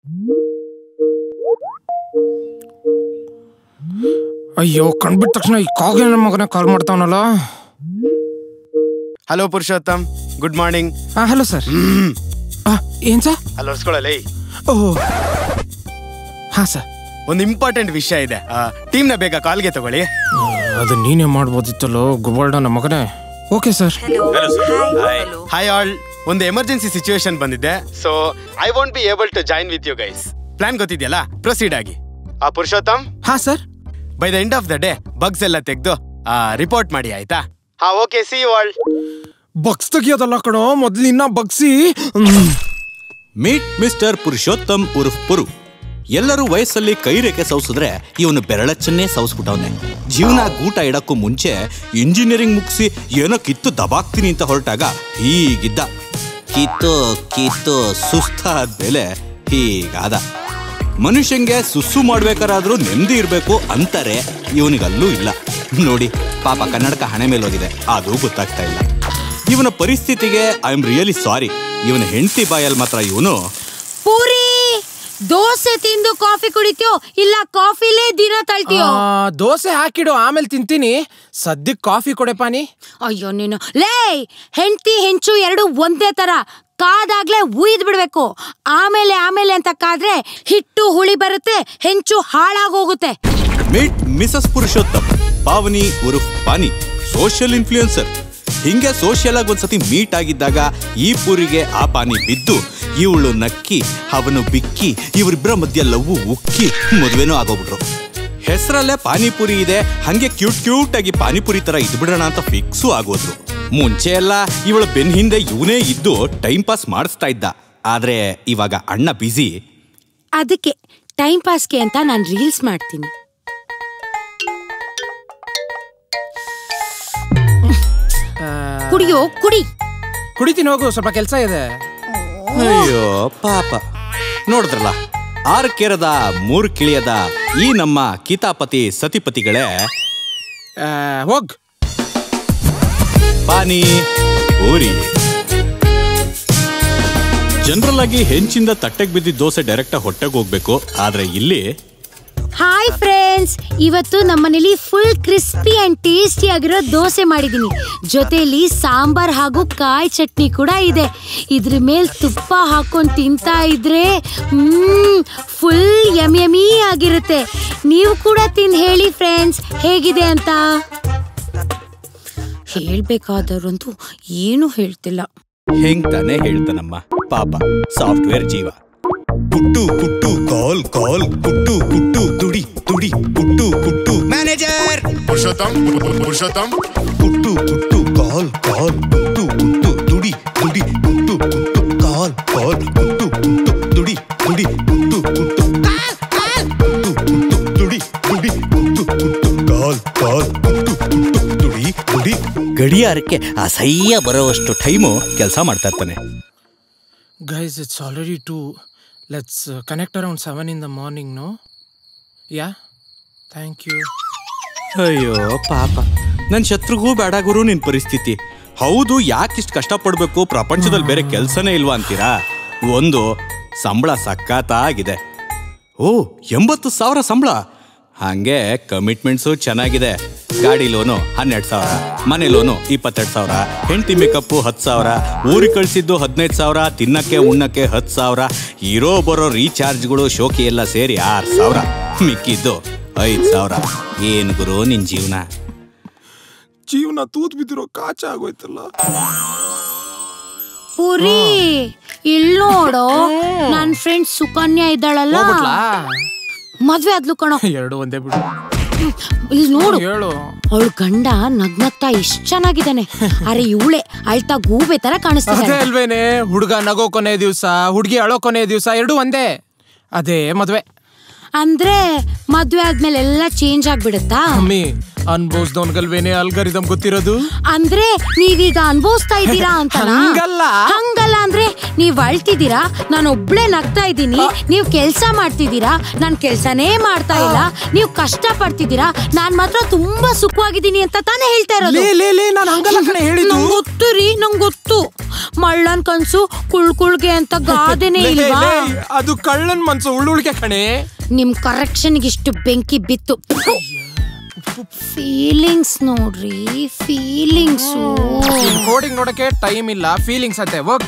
ಅಯ್ಯೋ ಕಂಡ್ಬಿಟ್ಟ ತಕ್ಷಣ ಈ ಕಾಗೆ ನನ್ನ ಮಗನ ಕಾಲ್ ಮಾಡ್ತಾವನಲ್ಲ ಹಲೋ ಪುರುಷೋತ್ತಮ್ ಗುಡ್ ಮಾರ್ನಿಂಗ್ ಹಾ ಹಲೋ ಸರ್ ಏನ್ ಸರ್ ಅಲ್ಲಿ ಹೊರ್ಸ್ಕೊಳ್ಳಲಿ ಓಹ್ ಹಾ ಸರ್ ಒಂದು ಇಂಪಾರ್ಟೆಂಟ್ ವಿಷಯ ಇದೆ ಟೀಮ್ನ ಬೇಗ ಕಾಲ್ಗೆ ತಗೊಳ್ಳಿ ಅದು ನೀನೇ ಮಾಡ್ಬೋದಿತ್ತಲ್ಲೋ ಗುಬಾಲ್ಡ ನಮ್ಮ ಮಗನೇ ಓಕೆ ಸರ್ ಹಾಯ್ ಆಲ್ ಒಂದು ಎಮರ್ಜೆನ್ಸಿ ಸಿಚುವೇಶನ್ ಬಂದಿದೆ so I want be able to join with you guys plan ಗೊತ್ತಿದೆಯಲ್ಲ ಪ್ರೊಸೀಡ್ ಆಗಿ ಆ ಪುರುಷೋತ್ತಮ್ ಹಾ sir by the end of the day bugs ಎಲ್ಲ ತೆಗೆದು ರಿಪೋರ್ಟ್ ಮಾಡಿ ಆಯ್ತಾ ಹಾ okay see you all bugs ತೆಗಿಯೋದಲ್ಲ ಕಣೋ ಮೊದ್ಲು ಇನ್ನ ಬಗ್ಸಿ ಮೀಟ್ ಮಿಸ್ಟರ್ ಪುರುಷೋತ್ತಮ್ ಉರ್ಫ್ ಪುರು ಎಲ್ಲರೂ ವಯಸ್ಸಲ್ಲಿ ಕೈ ರೇಖೆ ಸೌಸಿದ್ರೆ ಇವನು ಬೆರಳಚ್ಚನ್ನೇ ಸೌಸ್ಬಿಟ್ಟವನೆ ಜೀವನ ಗೂಟ ಇಡಕ್ಕೂ ಮುಂಚೆ ಇಂಜಿನಿಯರಿಂಗ್ ಮುಗಿಸಿ ಏನೋ ಕಿತ್ತು ದಬಾಕ್ತೀನಿ ಅಂತ ಹೊರಟಾಗ ಹೀಗಿದ್ದ ಕಿತ್ತು ಕಿತ್ತು ಸುಸ್ತಾದ್ಮೇಲೆ ಹೀಗಾದ ಮನುಷ್ಯಂಗೆ ಸುಸ್ಸು ಮಾಡ್ಬೇಕಾರಾದ್ರೂ ನೆಮ್ಮದಿ ಇರಬೇಕು ಅಂತಾರೆ ಇವನಿಗಲ್ಲೂ ಇಲ್ಲ ನೋಡಿ ಪಾಪ ಕನ್ನಡಕ ಹಣೆ ಮೇಲೆ ಹೋಗಿದೆ ಅದು ಗೊತ್ತಾಗ್ತಾ ಇಲ್ಲ ಇವನ ಪರಿಸ್ಥಿತಿಗೆ ಐ ಆಮ್ ರಿಯಲಿ ಸಾರಿ ಇವನ ಹೆಂಡತಿ ಬಾಯಲ್ಲಿ ಮಾತ್ರ ಇವನು ಪೂರಿ ದೋಸೆ ತಿಂದು ಕಾಫಿ ಕುಡಿತೀಯೋ ಇಲ್ಲ ಕಾಫಿಲೇ ದಿನ ತಳ್ತೀಯೋ ದೋಸೆ ಹಾಕಿಡು ಆಮೇಲೆ ತಿಂತೀನಿ ಸದ್ಯಕ್ಕೆ ಕಾಫಿ ಕೊಡೆ ಪಾನಿ ಅಯ್ಯೋ ನೀನು ಲೇ ಹೆಂಡತಿ ಹೆಂಚು ಎರಡು ಒಂದೇ ತರ ಕಾದಾಗ್ಲೇ ಉಯ್ದ್ ಬಿಡ್ಬೇಕು ಆಮೇಲೆ ಆಮೇಲೆ ಅಂತ ಕಾದ್ರೆ ಹಿಟ್ಟು ಹುಳಿ ಬರುತ್ತೆ ಹೆಂಚು ಹಾಳಾಗೋಗುತ್ತೆ ಮೀಟ್ ಮಿಸಸ್ ಪುರುಷೋತ್ತಮ್ ಪಾವನಿ ಉರುಫ್ ಪಾನಿ ಸೋಷಿಯಲ್ ಇನ್ಫ್ಲೂಯೆನ್ಸರ್ ಹಿಂಗೆ ಸೋಷಿಯಲ್ ಆಗಿ ಒಂದ್ಸತಿ ಮೀಟ್ ಆಗಿದ್ದಾಗ ಈ ಪುರಿಗೆ ಆ ಪಾನಿ ಬಿದ್ದು ಇವಳು ನಕ್ಕಿ ಅವನು ಬಿಕ್ಕಿ ಇವರಿಬ್ಬರ ಮಧ್ಯ ಲವ್ವು ಉಕ್ಕಿ ಮದುವೆನೂ ಆಗೋಗ್ಬಿಟ್ರು ಹೆಸರಲ್ಲೇ ಪಾನಿಪುರಿ ಇದೆ ಹಂಗೆ ಕ್ಯೂಟ್ ಕ್ಯೂಟ್ ಆಗಿ ಪಾನಿಪುರಿ ತರ ಇದ್ಬಿಡೋಣ ಅಂತ ಫಿಕ್ಸು ಆಗೋದ್ರು ಮುಂಚೆ ಎಲ್ಲ ಇವಳ ಬೆನ್ ಹಿಂದೆ ಇವನೇ ಇದ್ದು ಟೈಮ್ ಪಾಸ್ ಮಾಡಿಸ್ತಾ ಇದ್ದ ಆದ್ರೆ ಇವಾಗ ಅಣ್ಣ ಬ್ಯುಸಿ ಅದಕ್ಕೆ ಟೈಮ್ ಪಾಸ್ಗೆ ಅಂತ ನಾನು ರೀಲ್ಸ್ ಮಾಡ್ತೀನಿ ಕುಡಿಯೋ ಕುಡಿ ಕುಡಿತೀನಿ ಹೋಗು ಸ್ವಲ್ಪ ಕೆಲಸ ಇದೆ ಅಯ್ಯೋ ಪಾಪ ನೋಡಿದ್ರಲ್ಲ ಆರು ಕೆರದ ಮೂರು ಕಿಳಿಯದ ಈ ನಮ್ಮ ಕಿತಾಪತಿ ಸತಿಪತಿಗಳೇ ಆ, ಹೋಗ್ ಪಾನಿ ಊರಿ ಜನರಲ್ ಆಗಿ ಹೆಂಚಿಂದ ತಟ್ಟೆಗೆ ಬಿದ್ದಿದ್ದ ದೋಸೆ ಡೈರೆಕ್ಟ್ ಹೊಟ್ಟೆಗೆ ಹೋಗ್ಬೇಕು ಆದ್ರೆ ಇಲ್ಲಿ ಹಾಯ್ ಫ್ರೆಂಡ್ಸ್ ಇವತ್ತು ನಮ್ಮನೇಲಿ ಫುಲ್ ಕ್ರಿಸ್ಪಿ ಅಂಡ್ ಟೇಸ್ಟಿ ಆಗಿರೋ ದೋಸೆ ಮಾಡಿದೀನಿ ಜೊತೆಲಿ ಸಾಂಬಾರ್ ಹಾಗೂ ಕಾಯಿ ಚಟ್ನಿ ಕೂಡ ಇದೆ ಇದ್ರ ಮೇಲೆ ತುಪ್ಪ ಹಾಕೊಂಡು ತಿಂತಾ ಇದ್ರೆ ಫುಲ್ ಯಮ್ ಯಮಿ ಆಗಿರುತ್ತೆ ನೀವು ಕೂಡ ತಿಂದು ಹೇಳಿ ಫ್ರೆಂಡ್ಸ್ ಹೇಗಿದೆ ಅಂತ ಹೇಳ್ಬೇಕಾದವ್ರಂತೂ ಏನು ಹೇಳ್ತಿಲ್ಲ ಹೆಂಗ್ ತಾನೇ ಹೇಳ್ತಾನಮ್ಮ ಪಾಪ ಸಾಫ್ಟ್ವೇರ್ ಜೀವ ಪುಟ್ಟು ಪುಟ್ಟು ಕಾಲ್ ಕಾಲ್ ಪುಟ್ಟು ಪುಟ್ಟು ದುಡಿ ದುಡಿ ಪುಟ್ಟು ಪುಟ್ಟು ಮ್ಯಾನೇಜರ್ ಪುರುಷೋತ್ತಮ್ ಪುರುಷೋತ್ತಮ್ ಪುಟ್ಟು ಪುಟ್ಟು ಕಾಲ್ ಕಾಲ್ ಪುಟ್ಟು ಪುಟ್ಟು ದುಡಿ ದುಡಿ ಪುಟ್ಟು ಪುಟ್ಟು ಕಾಲ್ ಕಾಲ್ ಪುಟ್ಟು ಪುಟ್ಟು ದುಡಿ ದುಡಿ ಪುಟ್ಟು ಪುಟ್ಟು ಕಾಲ್ ಕಾಲ್ ಪುಟ್ಟು ಪುಟ್ಟು ದುಡಿ ದುಡಿ ಪುಟ್ಟು ಪುಟ್ಟು ಕಾಲ್ ಕಾಲ್ ಪುಟ್ಟು ಪುಟ್ಟು ದುಡಿ ದುಡಿ ಗಡಿಯಾರಕ್ಕೆ ಅಸಹ್ಯ ಬರೋವಷ್ಟು ಟೈಮು ಕೆಲಸ ಮಾಡ್ತಾ ಇರ್ತಾನೆ guys it's already two let's connect around seven in the morning no yeah thank you ಅಯ್ಯೋ ಪಾಪ ನನ್ನ ಶತ್ರುಗೂ ಬೇಡ ಗುರು ನಿನ್ ಪರಿಸ್ಥಿತಿ ಹೌದು ಯಾಕಿಷ್ಟು ಕಷ್ಟಪಡ್ಬೇಕು ಪ್ರಪಂಚದಲ್ಲಿ ಬೇರೆ ಕೆಲಸನೇ ಇಲ್ವಾ ಅಂತೀರಾ ಒಂದು ಸಂಬಳ ಸಖತ್ತಾಗಿದೆ ಓ ಎಂಬತ್ತು ಸಾವಿರ ಸಂಬಳ ಹಂಗೆ ಕಮಿಟ್ಮೆಂಟ್ಸು ಚೆನ್ನಾಗಿದೆ ಗಾಡಿ ಲೋನು ಹನ್ನೆರಡು ಸಾವಿರ ಮನೆ ಲೋನು ಇಪ್ಪತ್ತೆರಡು ಸಾವಿರ ಹೆಂಡತಿ ಮೇಕಪ್ಪು ಹತ್ತು ಸಾವಿರ ಊರಿಗೆ ಕಳಿಸಿದ್ದು ಹದಿನೈದು ಸಾವಿರ ತಿನ್ನಕ್ಕೆ ಉಣ್ಣಕ್ಕೆ ಹತ್ತು ಸಾವಿರ ಇರೋ ಬರೋ ರೀಚಾರ್ಜ್ಗಳು ಶೋಕಿ ಎಲ್ಲ ಸೇರಿ ಆರು ಸಾವಿರ ಮಿಕ್ಕಿದ್ದು ಐದು ಸಾವಿರ ಏನ್ ಗುರು ನಿನ್ ಜೀವನ ಜೀವನ ತೂತ್ ಬಿದ್ದಿರೋ ಕಾಚ ಆಗೋಯ್ತಲ್ಲ ಪುರಿ ಇಲ್ ನೋಡು ನನ್ ಫ್ರೆಂಡ್ ಸುಕನ್ಯಾ ಇದ್ದಾಳಲ್ಲ ಹೋಗ್ಬಿಟ್ಲಾ ಮದ್ವೆ ಆದ್ಲು ಕಣೋ ಎರಡು ಒಂದೇ ಬಿಡು ಇಲ್ಲಿ ನೋಡು ಹೇಳು ಅವಳ ಗಂಡ ನಗ್ನಗ್ತಾ ಇಷ್ಟ್ ಚೆನ್ನಾಗಿದ್ದಾನೆ ಅರೆ ಇವಳೆ ಅಳ್ತಾ ಗೂಬೆ ತರ ಅದೇ ಕಾಣಿಸ್ತಿದ್ದಾಳೆ ಅಲ್ವೇನೆ ಹುಡುಗ ನಗೋ ಕೊನೆ ದಿವ್ಸ ಹುಡುಗಿ ಅಳೋ ಕೊನೆ ದಿವ್ಸ ಎರಡು ಒಂದೇ ಅದೇ ಮದ್ವೆ ಅಂದ್ರೆ ಮದ್ವೆ ಆದ್ಮೇಲೆ ಎಲ್ಲ ಚೇಂಜ್ ಆಗ್ಬಿಡುತ್ತಾ ಮಮ್ಮಿ ಅನ್ಭವಿಸ್ದವನ್ಗಲ್ವೇನೆ ಅಲ್ಗಾರಿದಮ್ ಗೊತ್ತಿರೋದು ಅಂದ್ರೆ ನೀವೀಗ ಅನ್ಭವಿಸ್ತಾ ಇದ್ದೀರಾ ಅಂತ ಹಂಗಲ್ಲ. ಹಂಗಲ್ಲ ಅಂದ್ರೆ ನೀವ್ ಅಳ್ತಿದ್ದೀರಾ ನಾನು ಒಬ್ಳೆ ನಗ್ತಾ ಇದ್ದೀನಿ ನೀವ್ ಕೆಲ್ಸ ಮಾಡ್ತಿದ್ದೀರಾ ನಾನ್ ಕೆಲ್ಸನೇ ಮಾಡ್ತಾ ಇಲ್ಲ ನೀವ್ ಕಷ್ಟ ಪಡ್ತಿದ್ದೀರಾ ನಾನ್ ಮಾತ್ರ ತುಂಬಾ ಸುಖವಾಗಿದ್ದೀನಿ ಅಂತ ತಾನೇ ಹೇಳ್ತಾ ಇರೋದು ಲೇ ಲೇ ಲೇ ನಾನು ಹಂಗಲ್ಲ ಕಣೆ ಹೇಳಿದ್ದು ನಂಗ್ ಗೊತ್ತು ರೀ ನಂಗ್ ಗೊತ್ತು ಮಳ್ಳನ್ ಕನ್ಸು ಕುಳ್ ಕುಳ್ಗೆ ಅಂತ ಗಾದೆನೇ ಲೇ, ಇಲ್ವಾ ಲೇ, ಅದು ಕಳ್ಳನ್ ಮನ್ಸು ಉಳ್ಳುಳ್ಕೆ ಕಣೆ ನಿಮ್ ಕರೆಕ್ಷನ್ ಇಷ್ಟು ಬೆಂಕಿ ಬಿತ್ತು ಫೀಲಿಂಗ್ಸ್ ನೋಡ್ರಿ ಫೀಲಿಂಗ್ಸ್ ಕೋಡಿಂಗ್ ನೋಡಕ್ಕೆ ಟೈಮ್ ಇಲ್ಲ ಫೀಲಿಂಗ್ಸ್ ಅಂತೆ ಹೋಗ್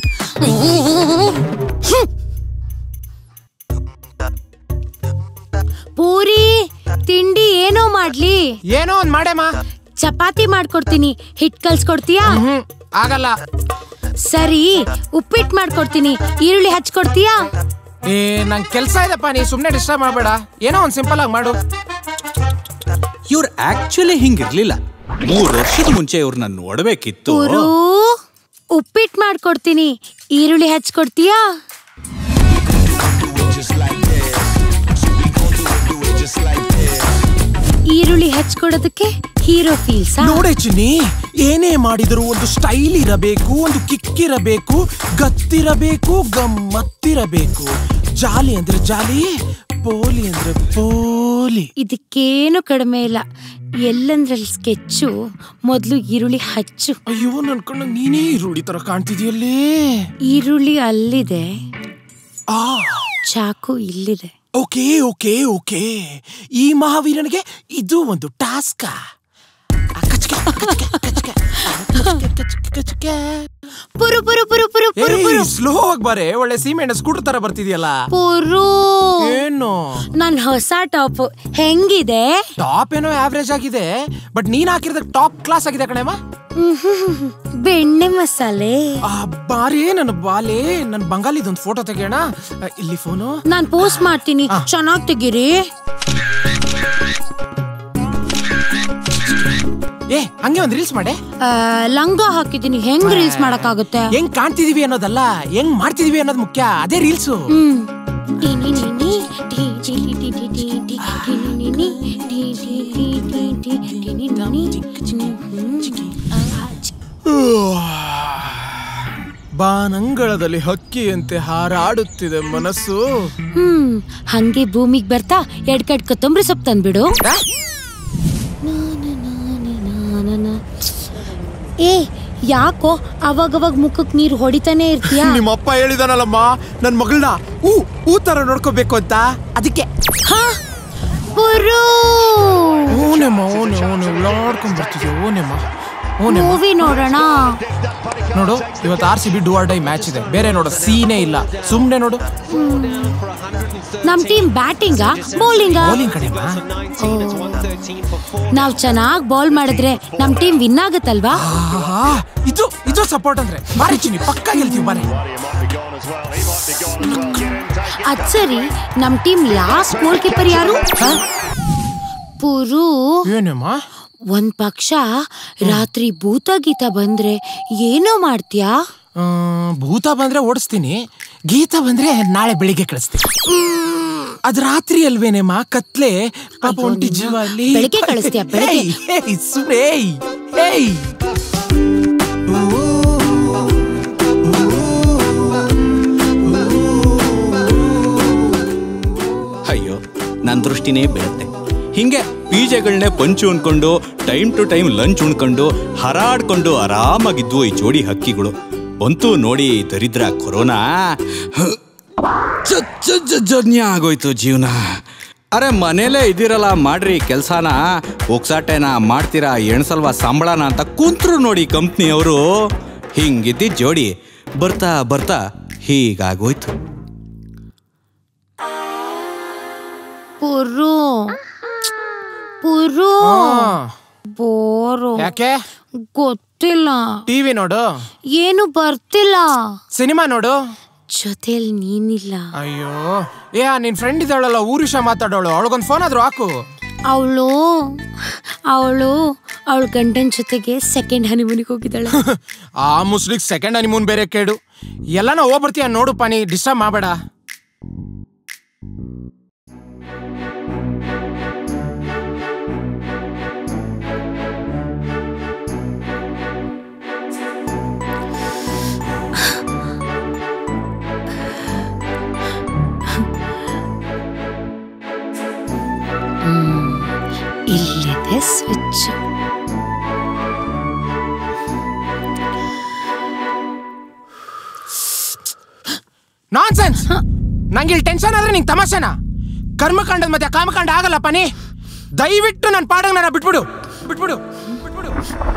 ಪೂರಿ ತಿಂಡಿ ಏನೋ ಮಾಡ್ಲಿ ಏನೋ ಒಂದ್ ಮಾಡೇಮ್ಮ ಚಪಾತಿ ಮಾಡ್ಕೊಡ್ತೀನಿ ಹಿಟ್ ಕಲ್ಸ್ಕೊಡ್ತೀಯಾ ಹ್ಮ್ ಆಗಲ್ಲ ಸರಿ ಉಪ್ಪಿಟ್ಟು ಮಾಡ್ಕೊಡ್ತೀನಿ ಈರುಳ್ಳಿ ಹಚ್ಕೊಡ್ತೀಯಾ ಏ ನಂಗ್ ಕೆಲ್ಸ ಇದೆಪ್ಪ ನೀ ಸುಮ್ನೆ ಡಿಸ್ಟರ್ಬ್ ಮಾಡಬೇಡ ಏನೋ ಒಂದ್ ಸಿಂಪಲ್ ಆಗಿ ಮಾಡು ಇವ್ರು ಆಕ್ಚುಲಿ ಹಿಂಗಿರ್ಲಿಲ್ಲ ಮೂರ್ ವರ್ಷದ ಮುಂಚೆ ಇವ್ರನ್ನ ನೋಡ್ಬೇಕಿತ್ತು ಪೂರು ಉಪ್ಪಿಟ್ಟು ಮಾಡ್ಕೊಡ್ತೀನಿ ಈರುಳ್ಳಿ ಹಚ್ಕೊಡ್ತೀಯಾ ಈರುಳ್ಳಿ ಹಚ್ಕೊಡೋದಕ್ಕೆ ಹೀರೋ ಫೀಲ್ಸಾ ನೋಡೆ ಚಿನ್ನಿ ಏನೇ ಮಾಡಿದ್ರು ಒಂದು ಸ್ಟೈಲ್ ಇರಬೇಕು ಒಂದು ಕಿಕ್ ಇರಬೇಕು ಗತ್ತಿರಬೇಕು ಗಮ್ಮತ್ತಿರಬೇಕು ಜಾಲಿ ಅಂದ್ರೆ ಜಾಲಿ ಪೋಲಿ ಅಂದ್ರೆ ಪೋಲಿ ಇದಕ್ಕೇನು ಕಡಿಮೆ ಇಲ್ಲ ಎಲ್ಲಂದ್ರಲ್ಲಿ ಸ್ಕೆಚ್ಚು ಮೊದಲು ಈರುಳ್ಳಿ ಹಚ್ಚು ಅಯ್ಯೋ ನನ್ ಕಣ್ಣ ನೀನೇ ಈರುಳ್ಳಿ ತರ ಕಾಣ್ತಿದ್ಯಲ್ಲೇ ಈರುಳ್ಳಿ ಅಲ್ಲಿದೆ ಆ ಚಾಕು ಇಲ್ಲಿದೆ ಓಕೆ ಓಕೆ ಓಕೆ ಈ ಮಹಾವೀರನಿಗೆ ಇದು ಒಂದು ಟಾಸ್ಕ ಪುರು ಪುರು ಪುರು ಪುರು ಪುರು ಪುರು ಸ್ಲೋ ಆಗಿ ಬಾರೆ ಒಳ್ಳೆ ಸೀಮೆಣ್ಣೆ ಸ್ಕೂಟರ್ ತರ ಬರ್ತಿದ್ಯಲ್ಲ ಪುರು ಏನು ನನ್ ಹೊಸ ಟಾಪ್ ಹೆಂಗಿದೆ ಟಾಪ್ ಏನೋ ಆವ್ರೇಜ್ ಆಗಿದೆ ಬಟ್ ನೀನ್ ಹಾಕಿರೋದ ಟಾಪ್ ಕ್ಲಾಸ್ ಆಗಿದೆ ಕಣಮ್ಮ ಮ್ಹ್ಮ್. ಬೆಣ್ಣೆ ಮಸಾಲೆ ಆ ಬಾರಿ ನನ್ನ ಬಾಲೆ ನನ್ನ ಬಂಗಾಲಿದೊಂದು ಫೋಟೋ ತೆಗೆಯೋಣ ಆ, ಇಲ್ಲಿ ಫೋನು ನಾನ್ ಪೋಸ್ಟ್ ಮಾಡ್ತೀನಿ ಚೆನ್ನಾಗ್ ತೆಗೀರಿ ಏ ಹಂಗೆ ಒಂದ್ ರೀಲ್ಸ್ ಮಾಡೆ ಆ, ಲಂಗ ಹಾಕಿದ್ದೀನಿ ಹೆಂಗ್ ರೀಲ್ಸ್ ಮಾಡಕ್ಕಾಗುತ್ತೆ ಹೆಂಗ್ ಕಾಣ್ತಿದೀವಿ ಅನ್ನೋದಲ್ಲ ಹೆಂಗ್ ಮಾಡ್ತಿದೀವಿ ಅನ್ನೋದು ಮುಖ್ಯ ಅದೇ ರೀಲ್ಸು ಹ್ಮ್ ಟಿ ನಿ ನಿ ನಿ, ಟಿ ಟಿ ಟಿ ಟಿ ಟಿ ಟಿ ಟಿ, ಟಿ ನಿ ನಿ ನಿ, ಟಿ ಟಿ ಟಿ ಟಿ ಟಿ, ಟಿ ನಿ ನಿ ನಿ. ಹ್ಮ್. ಆ, ಚಿ- ಬಾನಂಗಳದಲ್ಲಿ ಹಕ್ಕಿಯಂತೆ ಹಾರಾಡುತ್ತಿದೆ ಮನಸ್ಸು ಹ್ಮ್ ಹಂಗೆ ಭೂಮಿಗ್ ಬರ್ತಾ ಎರಡ್ ಕಡ್ ಕೊತ್ತಂಬರಿ ಸೊಪ್ಪು ತಂದ್ಬಿಡು ಆ? ಏ ಯಾಕೋ ಅವಾಗವಾಗ ಮುಖಕ್ ನೀರು ಹೊಡಿತಾನೆ ಇರ್ತೀಯಾ ನಿಮ್ಮಪ್ಪ ಹೇಳಿದಾನಲ್ಲಮ್ಮ ನನ್ ಮಗಳನ್ನ ಊ ಊ ತರ ನೋಡ್ಕೋಬೇಕು ಅಂತ ಅದಕ್ಕೆ ಹಾ? ಪುರು ಓನೆಮ್ಮ ಓನೆ ಓನೆ ಉಳ್ಳಾಡ್ಕೊಂಡ್ ಬರ್ತಿದ್ಯಾ ಓನೆಮ್ಮ ಓನೆಮ್ಮ ಮೂವಿ ನೋಡೋಣ ನೋಡು ಇವತ್ತು R C B do or die match ಇದೆ ಬೇರೆ ನೋಡು ಸೀನೇ ಇಲ್ಲ ಸುಮ್ನೆ ನೋಡು ನಮ್ ಟೀಮ್ ಬ್ಯಾಟಿಂಗಾ ಬೌಲಿಂಗಾ ಬೌಲಿಂಗ್ ಕಡೆಮ್ಮ ನಾವ್ ಚೆನ್ನಾಗ್ ಬೌಲ್ ಮಾಡಿದ್ರೆ ನಮ್ ಟೀಮ್ ವಿನ್ ಆಗತ್ತಲ್ವಾ ಆಹಾ, ಇದು ಇದು ಸಪೋರ್ಟ್ ಅಂದ್ರೆ ಬಾರಿ ಚಿನ್ನಿ ಪಕ್ಕ ಗೆಲ್ತೀವಿ ಬಾರಿ ಅದ್ ಸರಿ ನಮ್ ಟೀಮ್ ಲಾಸ್ಟ್ ಗೋಲ್ ಕೀಪರ್ ಯಾರು ಪುರು ಏನಮ್ಮ ಒಂದ್ ಪಕ್ಷ ರಾತ್ರಿ ಭೂತ ಗೀತ ಬಂದ್ರೆ ಏನೋ ಮಾಡ್ತೀಯಾ ಆ, ಭೂತ ಬಂದ್ರೆ ಓಡಿಸ್ತೀನಿ ಗೀತ ಬಂದ್ರೆ ನಾಳೆ ಬೆಳಿಗ್ಗೆ ಕಳಿಸ್ತೀನಿ ಅದ್ ರಾತ್ರಿ ಅಲ್ವೇನೆಮ್ಮ ಕತ್ಲೆ ಪಾಪ ಅಯ್ಯೋ, ಒಂಟಿ ನಿನ್ನ ಜೀವ ಅಲ್ಲಿ ಬೆಳಿಗ್ಗೆ ಕಳಿಸ್ತೀಯ, ಬೆಳಿಗ್ಗೆ. ಏಯ್, ಏಯ್, ಸುಮ್ನೆ, ಏಯ್, ಏಯ್. ಅಯ್ಯೋ ನನ್ನ ದೃಷ್ಟಿನೇ ಬೀಳುತ್ತೆ ಹಿಂಗೆ ಬೀಜಗಳನ್ನೇ ಪಂಚು ಅನ್ಕೊಂಡು ಟೈಮ್ ಟು ಟೈಮ್ ಲಂಚ್ ಉಣ್ಕೊಂಡು ಹರಾಡ್ಕೊಂಡು ಆರಾಮಾಗಿದ್ವು ಈ ಜೋಡಿ ಹಕ್ಕಿಗಳು ಬಂತು ನೋಡಿ ದರಿದ್ರ ಕೊರೋನಾ ಜ- ಜ- ಜ- ಜಜ್ಞೆ ಆಗೋಯ್ತು ಜೀವನ ಅರೆ ಮನೇಲೇ ಇದ್ದೀರಲ್ಲ ಮಾಡ್ರಿ ಕೆಲ್ಸಾನ ಒಕ್ಸಾಟೆನ ಮಾಡ್ತೀರಾ ಎಣ್ಸಲ್ವಾ ಸಂಬಳನ ಅಂತ ಕುಂತ್ರು ನೋಡಿ ಕಂಪ್ನಿಯವರು ಹಿಂಗಿದ್ದಿದ್ ಜೋಡಿ ಬರ್ತಾ ಬರ್ತಾ ಹೀಗಾಗೋಯ್ತು ಪುರು ಪುರು ಆ, ಬೋರು ಯಾಕೆ ಗೊತ್ತಿಲ್ಲ ಟಿವಿ ನೋಡು ಏನು ಬರ್ತಿಲ್ಲ ಸಿನಿಮಾ ನೋಡು ಜೊತೆಲಿ ನೀನಿಲ್ಲ ಅಯ್ಯೋ ಏ ಆ ನಿನ್ ಫ್ರೆಂಡ್ ಇದ್ದಾಳಲ್ಲ ಊರ್ ವಿಷಯ ಮಾತಾಡೋಳು ಅವಳಿಗೊಂದು ಫೋನ್ ಆದ್ರೂ ಹಾಕು ಅವಳು ಅವಳು ಅವಳ ಗಂಡನ ಜೊತೆಗೆ ಸೆಕೆಂಡ್ ಹನಿಮೂನಿಗೆ ಹೋಗಿದ್ದಾಳೆ ಆ ಮುಸ್ಲಿಕ್ ಸೆಕೆಂಡ್ ಹನಿಮೂನ್ ಬೇರೆ ಕೇಳು ಎಲ್ಲಾನ ಹೋಗ್ಬರ್ತೀಯ ನೋಡು ಪಾನಿ ಡಿಸ್ಟರ್ಬ್ ಮಾಡಬೇಡ ಸ್ವಿಚ್ ನಾನ್ ಸೆನ್ಸ್ ನಂಗೆ ಇಲ್ಲಿ ಟೆನ್ಷನ್ ಆದ್ರೆ ನಿಂಗೆ ತಮಾಷೆನ ಕರ್ಮಕಾಂಡದ ಮತ್ತೆ ಕಾಮಕಾಂಡ ಆಗಲ್ಲಪ್ಪ ನೀ ದಯವಿಟ್ಟು ನನ್ನ ಪಾಡಂಗ್ ನನ್ನ ಬಿಟ್ಬಿಡು ಬಿಟ್ಬಿಡು ಬಿಟ್ಬಿಡು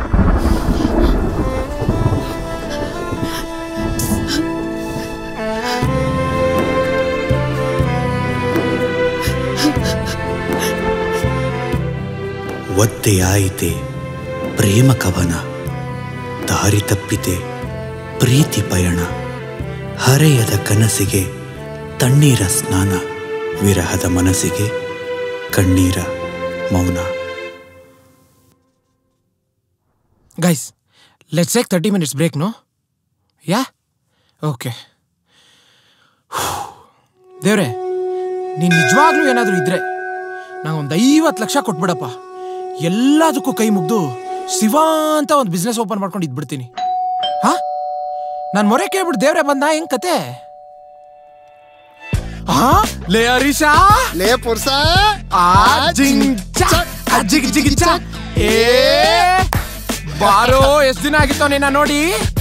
ಒದ್ದೆಯಾಯಿತೆ ಪ್ರೇಮ ಕವನ ದಾರಿ ತಪ್ಪಿತೆ ಪ್ರೀತಿ ಪಯಣ ಹರೆಯದ ಕನಸಿಗೆ ತಣ್ಣೀರ ಸ್ನಾನ ವಿರಹದ ಮನಸ್ಸಿಗೆ ಕಣ್ಣೀರ ಮೌನ guys let's take thirty minutes break no yeah okay ದೇವ್ರೆ ನೀನು ನಿಜವಾಗ್ಲೂ ಏನಾದರೂ ಇದ್ರೆ ನಂಗೆ ಒಂದು ಐವತ್ತು ಲಕ್ಷ ಕೊಟ್ಬಿಡಪ್ಪ ಎಲ್ಲದಕ್ಕೂ ಕೈ ಮುಗ್ದು ಶಿವ ಅಂತ ಒಂದು ಬಿಸ್ನೆಸ್ ಓಪನ್ ಮಾಡ್ಕೊಂಡು ಇದ್ಬಿಡ್ತೀನಿ ಹಾ ನಾನು ಮೊರೆ ಕೇಳ್ಬಿಟ್ಟು ದೇವ್ರೆ ಬಂದ ಹೆಂಗ್ ಕತೆ ಹಾ ಲೇ ಹರೀಶಾ ಲೇ ಪುರ್ಸ ಆ ಜಿಂಗ್ ಚ, ಆ ಜಿಗ್ ಜಿಗ್ ಚ. ಏ ಬಾರೋ ಎಷ್ಟ್ ದಿನ ಆಗಿತ್ತು ನಿನ್ನ ನೋಡಿ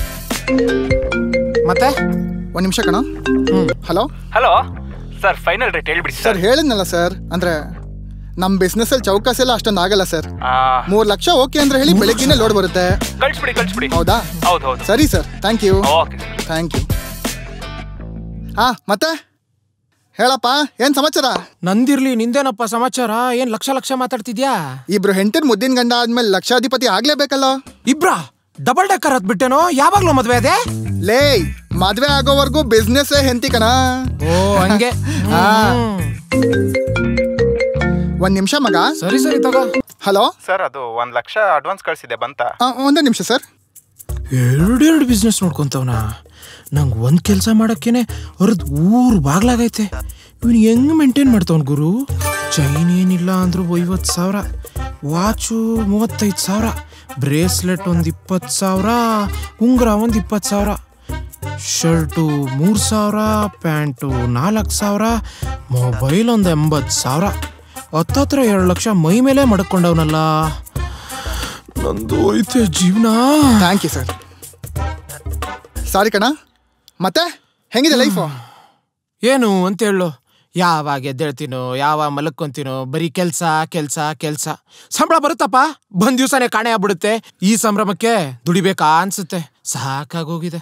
ಮತ್ತೆ ಒಂದ್ ನಿಮಿಷ ಕಣ hello hello sir final rate ಹೇಳ್ಬಿಡಿ ಸರ್ ಹೇಳಿದ್ನಲ್ಲ ಸರ್ ಅಂದ್ರೆ ನಮ್ ಬಿಸ್ನೆಸ್ ಅಲ್ಲಿ ಚೌಕಾಸ್ ಎಲ್ಲ ಅಷ್ಟೊಂದು ಆಗಲ್ಲ ಸರ್ ಮೂರ್ ಲಕ್ಷ ಓಕೆ ಅಂದ್ರೆ ಹೇಳಿ ಬೆಳಗ್ಗೆನೆ ಲೋಡ್ ಬರುತ್ತೆ ಕಳ್ಸ್ಬಿಡಿ ಕಳ್ಸ್ಬಿಡಿ ಹೌದಾ ಹೌದು ಹೌದು ಸರಿ sir thank you okay thank you ಹಾ ಮತ್ತೆ ಹೇಳಪ್ಪ ಏನ್ ಸಮಾಚಾರ ನಂದಿರ್ಲಿ ನಿಂದೇನಪ್ಪ ಸಮಾಚಾರ ಏನ್ ಲಕ್ಷ ಲಕ್ಷ ಮಾತಾಡ್ತಿದ್ಯಾ ಇಬ್ರು ಹೆಂಡತಿರ್ ಮುದ್ದಿನ ಗಂಡ ಆದ್ಮೇಲೆ ಲಕ್ಷಾಧಿಪತಿ ಆಗ್ಲೇಬೇಕಲ್ಲ ಇಬ್ರ ಡಬಲ್ ಡೆಕ್ಕರ್ ಹತ್ಬಿಟ್ಟೇನೋ ಯಾವಾಗ್ಲೂ ಮದ್ವೆ ಅದೇ ಲೇ ಮದ್ವೆ ಆಗೋವರೆಗೂ ಬಿಸ್ನೆಸ್ ಹೆಂಡತಿ ಕಣ ಓ ಹಂಗೆ ಹಾ. ಹ್ಮ್. ಒಂದ್ ನಿಮಿಷ ಮಗ ಸರಿ ಸರಿ ತಗೋ ಹಲೋ ಸರ್ ಅದು ಒಂದ್ ಲಕ್ಷ ಅಡ್ವಾನ್ಸ್ ಕಳ್ಸಿದೆ ಬಂತ ಒಂದೇ ನಿಮಿಷ ಸರ್ ಎರಡೆರಡು ಬಿಸ್ನೆಸ್ ನೋಡ್ಕೊಂತವ್ನ ನಂಗೆ ಒಂದ್ ಕೆಲಸ ಮಾಡಕ್ಕೇನೆ ಅವ್ರದ್ದು ಊರು ಬಾಗ್ಲಾಗೈತೆ ಇವನು ಹೆಂಗ್ ಮೇಂಟೈನ್ ಮಾಡ್ತವನ್ ಗುರು ಚೈನ್ ಏನಿಲ್ಲ ಅಂದ್ರೂ ಐವತ್ತು ಸಾವಿರ ವಾಚು ಮೂವತ್ತೈದು ಸಾವಿರ ಬ್ರೇಸ್ಲೆಟ್ ಒಂದು ಇಪ್ಪತ್ತು ಸಾವಿರ ಉಂಗುರ ಒಂದು ಇಪ್ಪತ್ತು ಸಾವಿರ ಶರ್ಟು ಮೂರು ಸಾವಿರ ಪ್ಯಾಂಟು ನಾಲ್ಕು ಸಾವಿರ ಮೊಬೈಲ್ ಒಂದು ಎಂಬತ್ತು ಸಾವಿರ ಹತ್ತತ್ರ ಎರಡು ಲಕ್ಷ ಮೈ ಮೇಲೆ ಮಡ್ಕೊಂಡವನಲ್ಲ ನಂದು ಐತೆ ಜೀವನ ಥ್ಯಾಂಕ್ ಯು ಸರ್ ಸಾರಿ ಕಣ ಮತ್ತೆ ಹೆಂಗಿದೆ ಲೈಫು ಏನು ಅಂತ ಹೇಳು ಯಾವಾಗ ಎದ್ದೇಳ್ತೀನೋ ಯಾವ ಮಲಕ್ಕೊಂತೀನೋ ಬರೀ ಕೆಲ್ಸ ಕೆಲ್ಸ ಕೆಲ್ಸ ಸಂಬಳ ಬರುತ್ತಪ್ಪ ಬಂದ್ ದಿವ್ಸನೇ ಕಾಣೆ ಆಗ್ಬಿಡುತ್ತೆ ಈ ಸಂಭ್ರಮಕ್ಕೆ ದುಡಿಬೇಕಾ ಅನ್ಸುತ್ತೆ ಸಾಕಾಗೋಗಿದೆ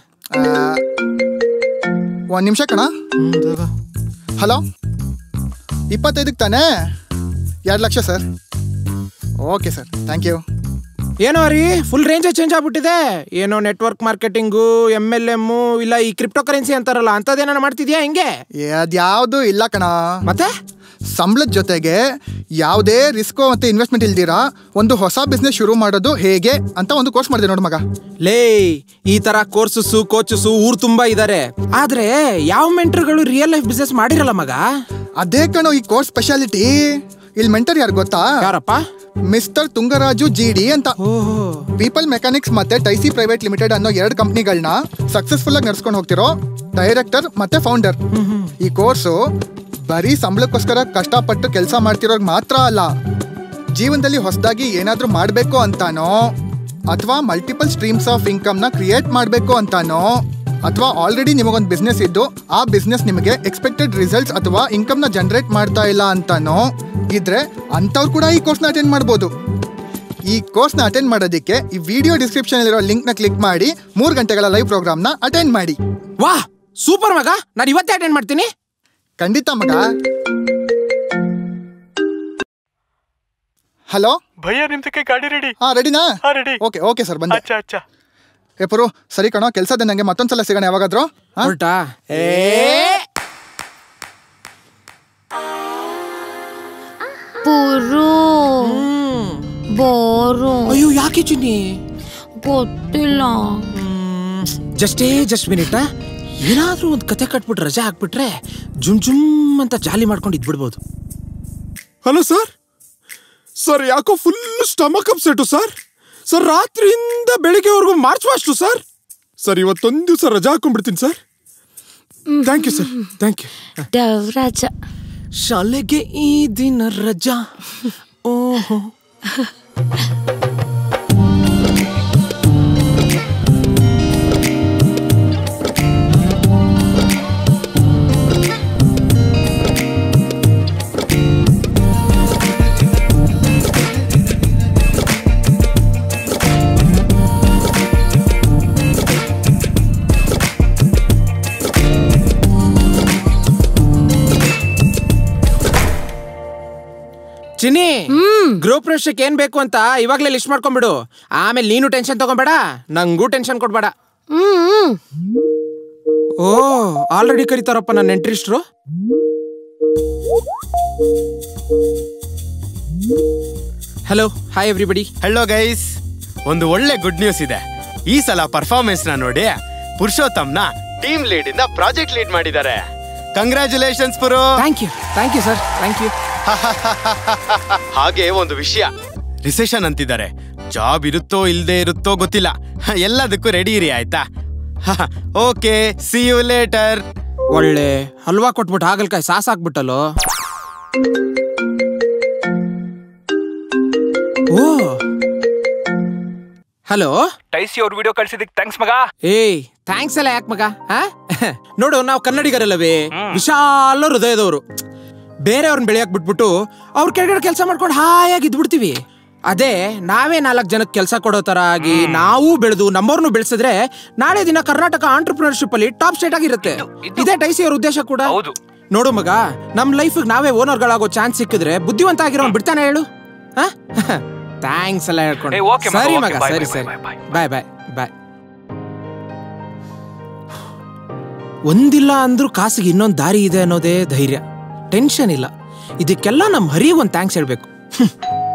ಒಂದ್ ನಿಮಿಷ ಕಣ ಹ್ಮ್, ತಗೋ. ಹಲೋ ಇಪ್ಪತ್ತೈದಕ್ಕೆ ತಾನೇ ಎರಡು ಲಕ್ಷ sir okay sir thank you ಏನೋ ರೀ ಫುಲ್ ರೇಂಜ್ ಚೇಂಜ್ ಆಗ್ಬಿಟ್ಟಿದೆ ಏನೋ network marketing M L M ಇಲ್ಲ ಈ ಕ್ರಿಪ್ಟೋ ಕರೆನ್ಸಿ ಅಂತಾರಲ್ಲ ಅಂತದೇನ ಮಾಡ್ತಿದ್ಯಾ ಹೆಂಗೆ ಅದ್ಯಾವುದು ಇಲ್ಲ ಕಣ ಮತ್ತೆ ಸಂಬಳದ ಜೊತೆಗೆ ಯಾವುದೇ ರಿಸ್ಕೋ ಮತ್ತೆ ಇನ್ವೆಸ್ಟ್ಮೆಂಟ್ ಇಲ್ದಿರಾ ಒಂದು ಹೊಸ ಬಿಸ್ನೆಸ್ ಶುರು ಮಾಡೋದು ಹೇಗೆ ಅಂತ ಒಂದು ಕೋರ್ಸ್ ಮಾಡಿದೆ ನೋಡು ಮಗ ಲೇ ಈ ತರ ಕೋರ್ಸಸ್ಸು ಕೋಚಸ್ಸು ಊರ್ ತುಂಬಾ ಇದಾರೆ ಆದ್ರೆ ಯಾವ ಮೆಂಟರ್ಗಳು ರಿಯಲ್ ಲೈಫ್ ಬಿಸ್ನೆಸ್ ಮಾಡಿರಲ್ಲ ಮಗ ಅದೇ ಕಣೋ ಈ ಕೋರ್ಸ್ ಸ್ಪೆಷಾಲಿಟಿ ಇಲ್ಲಿ ಮೆಂಟರ್ ಯಾರು ಗೊತ್ತಾ ಯಾರಪ್ಪ ಮಿಸ್ಟರ್ ತುಂಗರಾಜು ಜಿ ಡಿ ಅಂತ ಓಹೋ ಪೀಪಲ್ ಮೆಕ್ಯಾನಿಕ್ಸ್ ಮತ್ತೆ ಟೈಸಿ ಪ್ರೈವೇಟ್ ಲಿಮಿಟೆಡ್ ಅನ್ನೋ ಎರಡು ಕಂಪ್ನಿಗಳನ್ನ ಸಕ್ಸಸ್ಫುಲ್ ಆಗಿ ನಡ್ಸ್ಕೊಂಡು ಹೋಗ್ತಿರೋ ಡೈರೆಕ್ಟರ್ ಮತ್ತೆ ಫೌಂಡರ್ ಈ ಕೋರ್ಸು ಬರೀ ಸಂಬಳಕ್ಕೋಸ್ಕರ ಕಷ್ಟಪಟ್ಟು ಕೆಲಸ ಮಾಡ್ತಿರೋರ್ಗ್ ಮಾತ್ರ ಅಲ್ಲ ಜೀವನದಲ್ಲಿ ಹೊಸದಾಗಿ ಏನಾದ್ರೂ ಮಾಡಬೇಕು ಅಂತಾನೋ ಅಥವಾ ಮಲ್ಟಿಪಲ್ ಸ್ಟ್ರೀಮ್ಸ್ ಆಫ್ ಇನ್ಕಮ್ನ ಕ್ರಿಯೇಟ್ ಮಾಡಬೇಕು ಅಂತಾನೋ ಅಥವಾ ಆಲ್ರೆಡಿ ನಿಮಗೊಂದು ಬಿಸ್ನೆಸ್ ಇದ್ದು ಆ ಬಿಸ್ನೆಸ್ ನಿಮಗೆ ಎಕ್ಸ್ಪೆಕ್ಟೆಡ್ ರಿಸಲ್ಟ್ಸ್ ಅಥವಾ ಇನ್ಕಮ್ನ ಜನರೇಟ್ ಮಾಡ್ತಾ ಇಲ್ಲ ಅಂತಾನೋ ಇದ್ರೆ ಅಂಥವ್ರು ಕೂಡ ಈ ಕೋರ್ಸ್ನ ಅಟೆಂಡ್ ಮಾಡ್ಬೋದು ಈ ಕೋರ್ಸ್ನ ಅಟೆಂಡ್ ಮಾಡೋದಕ್ಕೆ ಈ ವಿಡಿಯೋ ಡಿಸ್ಕ್ರಿಪ್ಷನ್ ಇರೋ ಲಿಂಕ್ನ ಕ್ಲಿಕ್ ಮಾಡಿ ಮೂರು ಗಂಟೆಗಳ ಲೈವ್ ಪ್ರೋಗ್ರಾಮ್ನ ಅಟೆಂಡ್ ಮಾಡಿ ವಾ ಸೂಪರ್ ಮಗ ನಾನು ಇವತ್ತೇ ಅಟೆಂಡ್ ಮಾಡ್ತೀನಿ ಖಂಡಿತ ಮಗ ಹಲೋ ಭಯ್ಯ ನಿಮ್ದಕ್ಕೆ ಗಾಡಿ ರೆಡಿ ಹಾ ರೆಡಿನಾ ಹಾ ರೆಡಿ ಓಕೆ ಓಕೆ ಸರ್ ಬಂದೆ ಅಚ್ಚಾ ಅಚ್ಚಾ ಏ ಪುರು ಸರಿ ಕಣೋ ಕೆಲಸದ ನಂಗೆ ಮತ್ತೊಂದ್ಸಲ ಸಿಗೋಣ ಯಾವಾಗಾದ್ರೂ ಹಾ? ಹೊರಟಾ ಏ ಪುರು ಬೋರು ಅಯ್ಯೋ ಯಾಕೆ ಚಿನ್ನಿ ಗೊತ್ತಿಲ್ಲ ಜಸ್ಟೇ ಜಸ್ಟ್ ಮಿನಿಟ್ ಏನಾದ್ರೂ ಒಂದು ಕತೆ ಕಟ್ಬಿಟ್ಟು ರಜೆ ಹಾಕ್ಬಿಟ್ರೆ ಜುಮ್ ಜುಮ್ ಅಂತ ಜಾಲಿ ಮಾಡ್ಕೊಂಡು ಇದ್ಬಿಡ್ಬೋದು ಹಲೋ ಸರ್ ಸರ್ ಯಾಕೋ full stomach upset sir sir ರಾತ್ರಿಯಿಂದ ಬೆಳಿಗ್ಗೆವರೆಗೂ ಮಾರ್ಚ್ ಫಾಸ್ಟು ಸರ್ ಸರ್ ಇವತ್ತೊಂದು ದಿವಸ ರಜಾ ಹಾಕೊಂಡ್ಬಿಡ್ತೀನಿ sir thank you sir thank you Devaraja ಶಾಲೆಗೆ ಈ ದಿನ ರಜಾ ಓಹೋ ಚಿನ್ನಿ ಗ್ರೂಪ್ ಪ್ರವೇಶಕ್ಕೆ ಏನ್ ಬೇಕು ಅಂತ ಇವಾಗ್ಲೇ ಲಿಸ್ಟ್ ಮಾಡ್ಕೊಂಡ್ಬಿಡು ಆಮೇಲೆ ನೀನು ಟೆನ್ಷನ್ ತಗೊಂಬೇಡ ನಂಗೂ ಟೆನ್ಷನ್ ಕೊಡ್ಬೇಡ ಹ್ಮ್ ಓ ಆಲ್ರೆಡಿ ಕರೀತಾರಪ್ಪ ನನ್ನ ಎಂಟ್ರಿಸ್ಟ್ರು hello hi everybody hello guys ಒಂದು ಒಳ್ಳೆ ಗುಡ್ ನ್ಯೂಸ್ ಇದೆ ಈ ಸಲ ಪರ್ಫಾರ್ಮೆನ್ಸ್ ನ ನೋಡಿ ಪುರುಷೋತ್ತಮ್ನ ಟೀಮ್ ಲೀಡ್ ಇಂದ ಪ್ರಾಜೆಕ್ಟ್ ಲೀಡ್ ಮಾಡಿದ್ದಾರೆ congratulations Puru thank you thank you sir thank you ಹಾಗೆ ಒಂದು ವಿಷಯ ರಿಸೆಷನ್ ಅಂತಿದ್ದಾರೆ ಜಾಬ್ ಇರುತ್ತೋ ಇಲ್ದೇ ಇರುತ್ತೋ ಗೊತ್ತಿಲ್ಲ ಎಲ್ಲದಕ್ಕೂ ರೆಡಿ ಇರಿ ಆಯ್ತಾ ಓಕೆ ಸಿ ಯು ಲೇಟರ್ ಒಳ್ಳೆ ಹಲ್ವಾ ಕೊಟ್ಬಿಟ್ಟು ಹಾಗಲ್ಕಾಯಿ ಸಾಸ್ ಹಾಕ್ಬಿಟ್ಟಲ್ಲೋ ಓ ಹಲೋ ಟೈಸಿ ಅವ್ರ ವಿಡಿಯೋ ಕಳ್ಸಿದಕ್ಕೆ ಥ್ಯಾಂಕ್ಸ್ ಮಗ ಏಯ್ ಥ್ಯಾಂಕ್ಸ್ ಎಲ್ಲ ಯಾಕೆ ಮಗ ಆ? ನೋಡು ನಾವು ಕನ್ನಡಿಗರಲ್ಲವೇ ವಿಶಾಲ ಹೃದಯದವರು ಬೇರೆಯವ್ರನ್ನ ಬೆಳೆಯಕ್ ಬಿಟ್ಬಿಟ್ಟು ಅವ್ರ ಕೆಳಗಡೆ ಕೆಲಸ ಮಾಡ್ಕೊಂಡು ಹಾಯಾಗಿ ಇದ್ಬಿಡ್ತೀವಿ ಅದೇ ನಾವೇ ನಾಲ್ಕು ಜನಕ್ಕೆ ಕೆಲಸ ಕೊಡೋ ತರ ಆಗಿ ನಾವು ಬೆಳೆದು ನಮ್ಮವ್ರನ್ನು ಬೆಳೆಸಿದ್ರೆ ನಾಳೆ ದಿನ ಕರ್ನಾಟಕ ಆಂಟರ್ಪ್ರಿನರ್ಶಿಪ್ ಅಲ್ಲಿ ಟಾಪ್ ಸ್ಟೇಟ್ ಆಗಿರುತ್ತೆ ಇದೇ ಟೈಸಿ ಅವ್ರ ಉದ್ದೇಶ ಕೂಡ ಹೌದು. ನೋಡು ಮಗ ನಮ್ ಲೈಫ್ ನಾವೇ ಓನರ್ಗಳಾಗೋ ಚಾನ್ಸ್ ಸಿಕ್ಕಿದ್ರೆ ಬುದ್ಧಿವಂತ ಆಗಿರೋ ಬಿಡ್ತಾನೆ ಹೇಳು ಥ್ಯಾಂಕ್ಸ್ ಎಲ್ಲ ಹೇಳ್ಕೊಂಡು ಏ, okay ಮಗ, ಸರಿ okay, ಮಗ bye, ಸರಿ bye, ಸರಿ bye, bye, ಬಾಯ್ ಬಾಯ್ ಬಾಯ್ ಒಂದಿಲ್ಲ ಅಂದ್ರೂ ಕಾಸಿಗೆ ಇನ್ನೊಂದು ದಾರಿ ಇದೆ ಅನ್ನೋದೇ ಧೈರ್ಯ ಟೆನ್ಷನ್ ಇಲ್ಲ ಇದಕ್ಕೆಲ್ಲ ನಮ್ಮ ಹರಿಗೆ ಒಂದು ಥ್ಯಾಂಕ್ಸ್ ಹೇಳ್ಬೇಕು ಹ್ಮ್.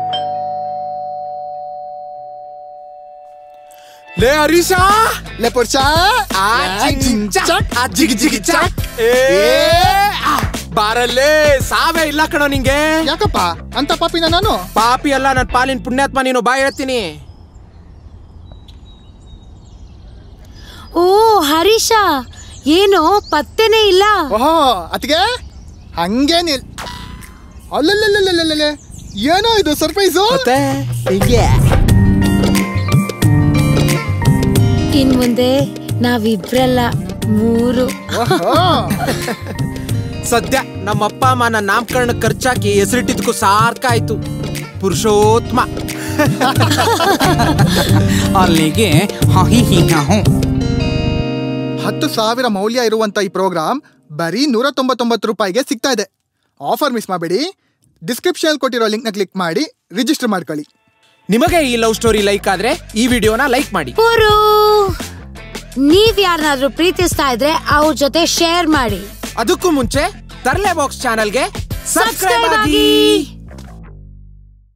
ಲೇ ಹರೀಶಾ ಲೇ ಪುರುಷ ಆ ಚಿಂಗ್ ಚಾಕ್, ಆ ಜಿಗ್ ಜಿಗ್ ಚಾಕ್. ಏ, ಆ, ಬಾರಲ್ಲೇ ಸಾವೇ ಇಲ್ಲ ಕಣೋ ನಿಂಗೆ ಯಾಕಪ್ಪ ಅಂತ ಪಾಪಿನ ನಾನು ಪಾಪಿ ಅಲ್ಲ ನನ್ನ ಪಾಲಿನ ಪುಣ್ಯಾತ್ಮ ನೀನು ಬಾಯ್ ಹೇಳ್ತೀನಿ ಓ ಹರೀಶ ಏನು ಪತ್ತೆನೇ ಇಲ್ಲ ಓಹೋ ಅತಿಗೆ ಹಂಗೇನಿಲ್ ಅಲ್ಲಲ್ಲಲ್ಲಲ್ಲಲ್ಲೇ ಏನೋ ಇದು ಸರ್ಪ್ರೈಸು ಮತ್ತೆ ಇನ್ ಮುಂದೆ ನಾವಿಬ್ರಲ್ಲ ಮೂರು ಸದ್ಯ ನಮ್ಮ ಅಪ್ಪ ಅಮ್ಮ ನನ್ನ ನಾಮಕರಣ ಖರ್ಚಾಕಿ ಹೆಸರಿಟ್ಟಿದ್ದಕ್ಕೂ ಸಾರ್ಕಾಯ್ತು ಪುರುಷೋತ್ತಮ ಅಲ್ಲಿಗೆ ಹಿ ಹಿ ಹು ಹತ್ತು ಸಾವಿರ ಮೌಲ್ಯ ಇರುವಂತ ಈ ಪ್ರೋಗ್ರಾಮ್ ಬರೀ ನೂರ ತೊಂಬತ್ತೊಂಬತ್ತು ರೂಪಾಯಿಗೆ ಸಿಗ್ತಾ ಇದೆ ಆಫರ್ ಮಿಸ್ ಮಾಡಬೇಡಿ ಡಿಸ್ಕ್ರಿಪ್ಷನ್ ಕೊಟ್ಟಿರೋ ಲಿಂಕ್ನ ಕ್ಲಿಕ್ ಮಾಡಿ ರಿಜಿಸ್ಟರ್ ಮಾಡ್ಕೊಳ್ಳಿ ನಿಮಗೆ ಈ ಲವ್ ಸ್ಟೋರಿ ಲೈಕ್ ಆದ್ರೆ ಈ ವಿಡಿಯೋನ ಲೈಕ್ ಮಾಡಿ ಪುರು ನೀವ್ ಯಾರನ್ನಾದ್ರೂ ಪ್ರೀತಿಸ್ತಾ ಇದ್ರೆ ಅವ್ರ ಜೊತೆ ಶೇರ್ ಮಾಡಿ ಅದಕ್ಕೂ ಮುಂಚೆ ತರ್ಲೆ ಬಾಕ್ಸ್ ಚಾನಲ್ಗೆ ಸಬ್ಸ್ಕ್ರೈಬ್ ಸಬ್ಸ್ಕ್ರೈಬ್ ಆಗಿ ಆಗಿ